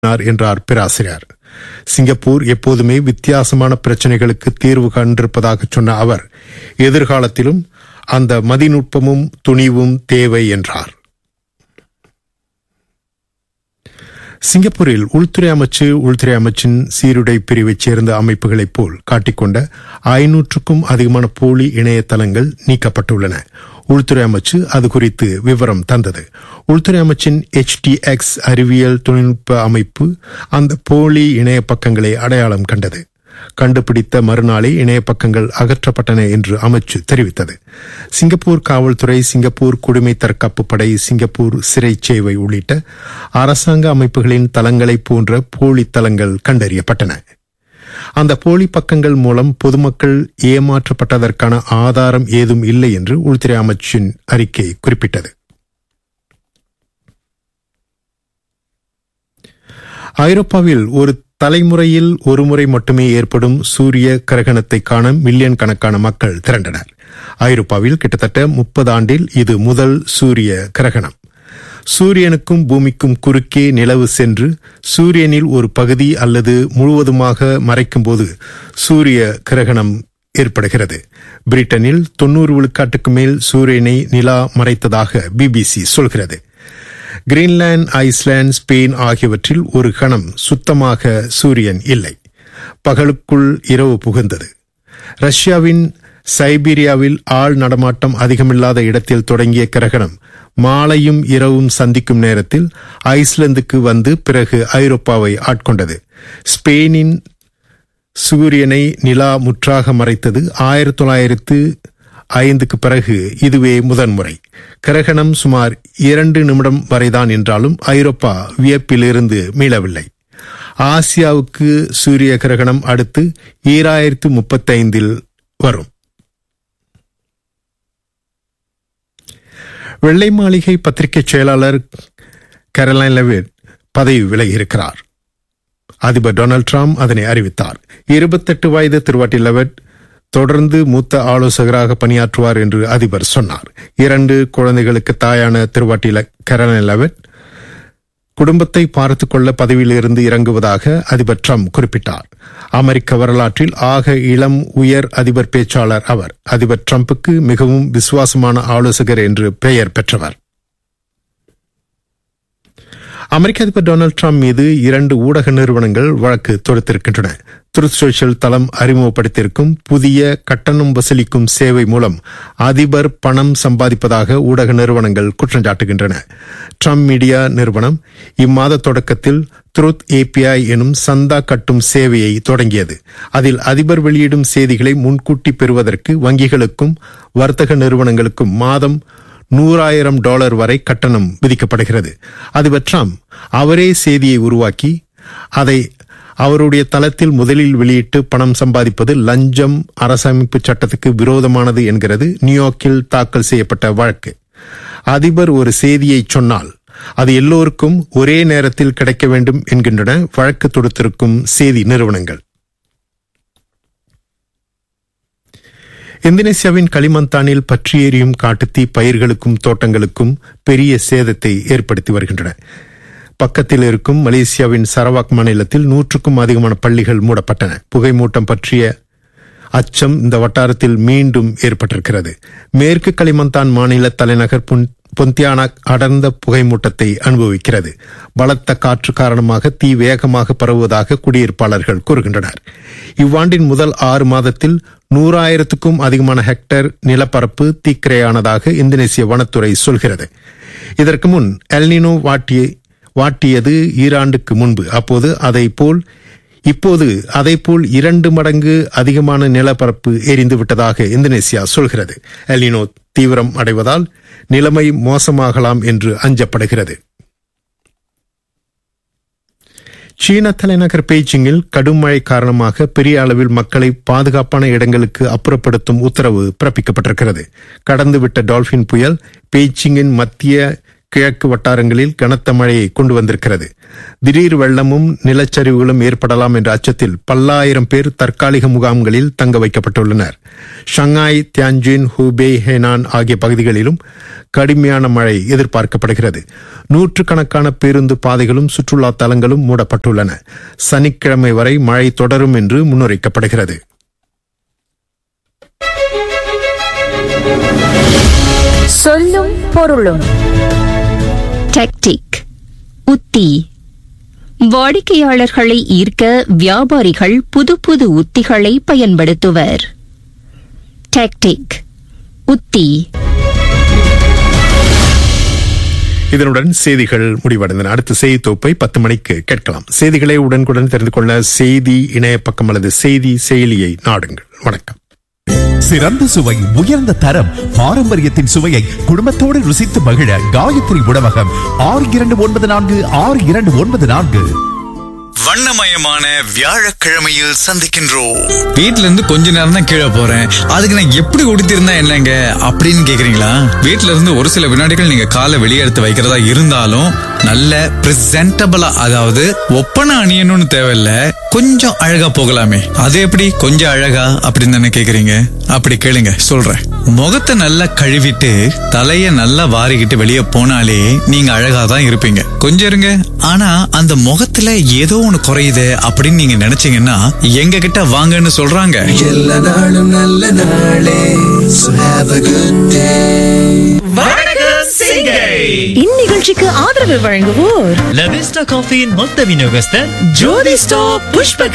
கூறினார் என்றார் பேராசிரியர் சிங்கப்பூர் எப்போதுமே வித்தியாசமான பிரச்சனைகளுக்கு தீர்வு கண்டிருப்பதாக சொன்ன அவர் எதிர்காலத்திலும் அந்த மதிநுட்பமும் துணிவும் தேவை என்றார் சிங்கப்பூரில் உள்துறை அமைச்சு உள்துறை அமைச்சின் சீருடை பிரிவைச் சேர்ந்த அமைப்புகளைப் போல் காட்டிக்கொண்ட ஐநூற்றுக்கும் அதிகமான போலி இணையதளங்கள் நீக்கப்பட்டுள்ளன உள்துறை அமைச்சு அது குறித்து விவரம் தந்தது உள்துறை அமைச்சின் எச்டிஎக்ஸ் அறிவியல் தொழில்நுட்ப அமைப்பு அந்த போலி இணைய பக்கங்களை அடையாளம் கண்டது கண்டுபிடித்த மறுநாளே இணைய பக்கங்கள் அகற்றப்பட்டன என்று அமைச்சு தெரிவித்தது சிங்கப்பூர் காவல்துறை சிங்கப்பூர் குடிமை தற்காப்பு படை சிங்கப்பூர் சிறை சேவை உள்ளிட்ட அரசாங்க அமைப்புகளின் தளங்களை போன்ற போலி தளங்கள் கண்டறியப்பட்டன அந்த போலி பக்கங்கள் மூலம் பொதுமக்கள் ஏமாற்றப்பட்டதற்கான ஆதாரம் ஏதும் இல்லை என்று உள்துறை அமைச்சின் அறிக்கை குறிப்பிட்டது ஐரோப்பாவில் ஒரு தலைமுறையில் ஒருமுறை மட்டுமே ஏற்படும் சூரிய கிரகணத்தை காண மில்லியன் கணக்கான மக்கள் திரண்டனர் ஐரோப்பாவில் கிட்டத்தட்ட முப்பது ஆண்டில் இது முதல் சூரிய கிரகணம் சூரியனுக்கும் பூமிக்கும் குறுக்கே நிலவு சென்று சூரியனில் ஒரு பகுதி அல்லது முழுவதுமாக மறைக்கும்போது சூரிய கிரகணம் ஏற்படுகிறது பிரிட்டனில் தொன்னூறு விழுக்காட்டுக்கு மேல் சூரியனை நிலா மறைத்ததாக பிபிசி சொல்கிறது கிரீன்லாந்து ஐஸ்லாந்து ஸ்பெயின் ஆகியவற்றில் ஒரு கணம் சுத்தமாக சூரியன் இல்லை பகலுக்குள் இரவு புகுந்தது ரஷ்யாவின் சைபீரியாவில் ஆள் நடமாட்டம் அதிகமில்லாத இடத்தில் தொடங்கிய கிரகணம் மாலையும் இரவும் சந்திக்கும் நேரத்தில் ஐஸ்லாந்துக்கு வந்து பிறகு ஐரோப்பாவை ஆட்கொண்டது ஸ்பெயினின் சூரியனை நிலா முற்றாக மறைத்தது ஆயிரத்தி தொள்ளாயிரத்து ஐந்துக்கு பிறகு இதுவே முதன்முறை கிரகணம் சுமார் இரண்டு நிமிடம் வரைதான் என்றாலும் ஐரோப்பா வியப்பிலிருந்து மீளவில்லை ஆசியாவுக்கு சூரிய கிரகணம் அடுத்து ஈராயிரத்து முப்பத்தைந்தில் வரும் வெள்ளை மாளிகை பத்திரிகை செயலாளர் கரலைன் லெவிட் பதவி விலகியிருக்கிறார் அதிபர் டொனால்டு டிரம்ப் அதனை அறிவித்தார் இருபத்தெட்டு வயது திருவாட்டி லெவட் தொடர்ந்து மூத்த ஆலோசகராக பணியாற்றுவார் என்று அதிபர் சொன்னார் இரண்டு குழந்தைகளுக்கு தாயான திருவாட்டி கரலைன் லெவட் குடும்பத்தை பார்த்துக் கொள்ள பதவியிலிருந்து இறங்குவதாக அதிபர் ட்ரம்ப் குறிப்பிட்டார் அமெரிக்க வரலாற்றில் ஆக இளம் உயர் அதிபர் பேச்சாளர் அவர் அதிபர் ட்ரம்புக்கு மிகவும் விசுவாசமான ஆலோசகர் என்று பெயர் பெற்றவர் அமெரிக்க அதிபர் டொனால்டு டிரம்ப் மீது இரண்டு ஊடக நிறுவனங்கள் வழக்கு தொடுத்திருக்கின்றன ட்ருத் சோஷியல் தளம் அறிமுகப்படுத்தியிருக்கும் புதிய கட்டணம் வசூலிக்கும் சேவை மூலம் அதிபர் பணம் சம்பாதிப்பதாக ஊடக நிறுவனங்கள் குற்றம் சாட்டுகின்றன ட்ரம்ப் மீடியா நிறுவனம் இம்மாத தொடக்கத்தில் த்ருத் ஏபிஐ எனும் சந்தா கட்டும் சேவையை தொடங்கியது அதில் அதிபர் வெளியிடும் செய்திகளை முன்கூட்டி பெறுவதற்கு வங்கிகளுக்கும் வர்த்தக நிறுவனங்களுக்கும் மாதம் நூறாயிரம் டாலர் வரை கட்டணம் விதிக்கப்படுகிறது அதிபர் ட்ரம்ப் அவரே செய்தியை உருவாக்கி அதை அவருடைய தளத்தில் முதலில் வெளியிட்டு பணம் சம்பாதிப்பது லஞ்சம் அரசமைப்பு சட்டத்துக்கு விரோதமானது என்கிறது நியூயார்க்கில் தாக்கல் செய்யப்பட்ட வழக்கு அதிபர் ஒரு செய்தியை சொன்னால் அது எல்லோருக்கும் ஒரே நேரத்தில் கிடைக்க வேண்டும் என்கின்றன வழக்கு தொடுத்திருக்கும் செய்தி நிறுவனங்கள் இந்தோனேசியாவின் களிமந்தானில் பற்றி எரியும் காட்டுத்தீ பயிர்களுக்கும் தோட்டங்களுக்கும் பெரிய சேதத்தை ஏற்படுத்தி வருகின்றன பக்கத்தில் இருக்கும் மலேசியாவின் சரவாக் மாநிலத்தில் நூற்றுக்கும் அதிகமான பள்ளிகள் மூடப்பட்டன புகைமூட்டம் பற்றிய அச்சம் இந்த வட்டாரத்தில் மீண்டும் ஏற்பட்டிருக்கிறது மேற்கு களிமந்தான் மாநில தலைநகர் பொந்தியானாக் அடர்ந்த புகைமூட்டத்தை அனுபவிக்கிறது பலத்த காற்று காரணமாக தீ வேகமாக பரவுவதாக குடியிருப்பாளர்கள் கூறுகின்றனர் இவ்வாண்டின் முதல் ஆறு மாதத்தில் நூறாயிரத்துக்கும் அதிகமான ஹெக்டேர் நிலப்பரப்பு தீக்கிரையானதாக இந்தோனேசிய வனத்துறை சொல்கிறது இதற்கு முன் எல்னினோ வாட்டிய வாட்டியது ஈராண்டுக்கு முன்பு அப்போது அதை போல் இப்போது அதைப்போல் இரண்டு மடங்கு அதிகமான நிலப்பரப்பு எரிந்து விட்டதாக இந்தோனேசியா சொல்கிறது எல்னினோ தீவிரம் அடைவதால் நிலைமை மோசமாகலாம் என்று அஞ்சப்படுகிறது சீன தலைநகர் பெய்ஜிங்கில் கடும் மழை காரணமாக பெரிய அளவில் மக்களை பாதுகாப்பான இடங்களுக்கு அப்புறப்படுத்தும் உத்தரவு பிறப்பிக்கப்பட்டிருக்கிறது கடந்துவிட்ட டால்பின் புயல் பெய்ஜிங்கின் மத்திய கிழக்கு வட்டாரங்களில் கனத்த மழையை கொண்டு வந்திருக்கிறது திடீர் வெள்ளமும் நிலச்சரிவுகளும் ஏற்படலாம் என்ற அச்சத்தில் பல்லாயிரம் பேர் தற்காலிக முகாம்களில் தங்க வைக்கப்பட்டுள்ளனர் ஷங்காய் தியான்ஜின் ஹூபே ஹெனான் ஆகிய பகுதிகளிலும் கடுமையான மழை எதிர்பார்க்கப்படுகிறது நூற்றுக்கணக்கான பேருந்து பாதைகளும் சுற்றுலா தலங்களும் மூடப்பட்டுள்ளன சனிக்கிழமை வரை மழை தொடரும் என்று முன்னுரைக்கப்படுகிறது சொல்லும் பொருளும் டெக்டிக் உத்தி வாடிக்கையாளர்களை ஈர்க்க வியாபாரிகள் புது புது உத்திகளை பயன்படுத்துவர் டெக்டிக் உத்தி இதனுடன் செய்திகள் முடிவடைந்தன அடுத்த செய்தி தொகுப்பை பத்து மணிக்கு கேட்கலாம் செய்திகளை உடனுக்குடன் தெரிந்து கொள்ள செய்தி இணைய பக்கம் அல்லது செய்தி செயலியை நாடுங்கள் வணக்கம் சிறந்த சுவை உயர்ந்த தரம் பாரம்பரியத்தின் சுவையை குடும்பத்தோடு ருசித்து மகிழ காயத்ரி உணவகம் ஆறு இரண்டு ஒன்பது நான்கு ஆறு இரண்டு ஒன்பது நான்கு வண்ணமயமான வியாழக்கிழமையில் சந்திக்கின்றோம் வீட்ல இருந்து கொஞ்ச நேரம் தான் கீழே போறேன் அதுக்கு நான் எப்படி உடுத்திருந்தா என்னங்க அப்படின்னு கேக்குறீங்களா வீட்ல இருந்து ஒரு சில வினாடிகள் நீங்க காலை வெளியே எடுத்து வைக்கிறதா இருந்தாலும் நல்ல பிரசன்டபிளா அதாவது ஒப்பனை அணியணும்னு தேவையில்ல கொஞ்சம் அழகா போகலாமே அது எப்படி கொஞ்சம் அழகா அப்படின்னு தானே கேக்குறீங்க அப்படி கேளுங்க சொல்றேன் முகத்தை நல்லா கழுவிட்டு தலைய நல்லா வாரிக்கிட்டு வெளியே போனாலே நீங்க அழகா தான் இருப்பீங்க கொஞ்சம் இருங்க ஆனா அந்த முகத்துல ஏதோ ஒண்ணு குறையுது அப்படின்னு நீங்க நினைச்சீங்கன்னா எங்க கிட்ட வாங்கன்னு சொல்றாங்க எல்லா நாளும் நல்ல நாளே So have a good day இந்நிகழ்ச்சிக்கு ஆதரவு வழங்குவோர் லவிஸ்டா காஃபியின் மொத்த விநியோகஸ்தர் ஜோதி ஸ்டாப் புஷ்ப